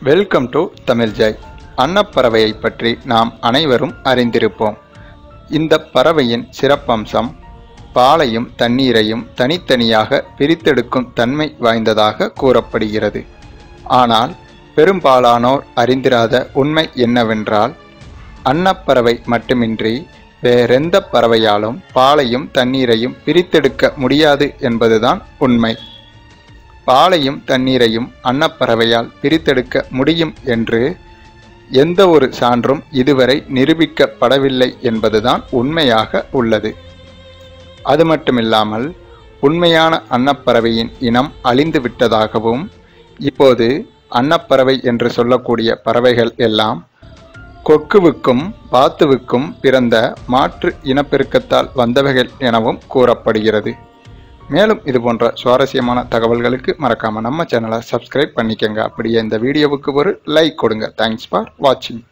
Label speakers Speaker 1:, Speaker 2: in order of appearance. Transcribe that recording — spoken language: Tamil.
Speaker 1: வெல்கம் டு தமிழ் ஜாய் அன்னப்பறவையை பற்றி நாம் அனைவரும் அறிந்திருப்போம் இந்த பறவையின் சிறப்பம்சம் பாலையும் தண்ணீரையும் தனித்தனியாக பிரித்தெடுக்கும் தன்மை வாய்ந்ததாக கூறப்படுகிறது ஆனால் பெரும்பாலானோர் அறிந்திராத உண்மை என்னவென்றால் அன்னப்பறவை மட்டுமின்றி வேறெந்த பறவையாலும் பாலையும் தண்ணீரையும் பிரித்தெடுக்க முடியாது என்பதுதான் உண்மை பாலையும் தண்ணீரையும் அன்னப்பறவையால் பிரித்தெடுக்க முடியும் என்று எந்த ஒரு சான்றும் இதுவரை நிரூபிக்கப்படவில்லை என்பதுதான் உண்மையாக உள்ளது அது மட்டுமில்லாமல் உண்மையான அன்னப்பறவையின் இனம் அழிந்து விட்டதாகவும் இப்போது அன்னப்பறவை என்று சொல்லக்கூடிய பறவைகள் எல்லாம் கொக்குவுக்கும் பாத்துவுக்கும் பிறந்த மாற்று இனப்பெருக்கத்தால் வந்தவைகள் எனவும் கூறப்படுகிறது மேலும் இது போன்ற சுவாரஸ்யமான தகவல்களுக்கு மறக்காம நம்ம சேனலை சப்ஸ்கிரைப் பண்ணிக்கங்க அப்படியே இந்த வீடியோவுக்கு ஒரு லைக் கொடுங்க தேங்க்ஸ் ஃபார் வாட்சிங்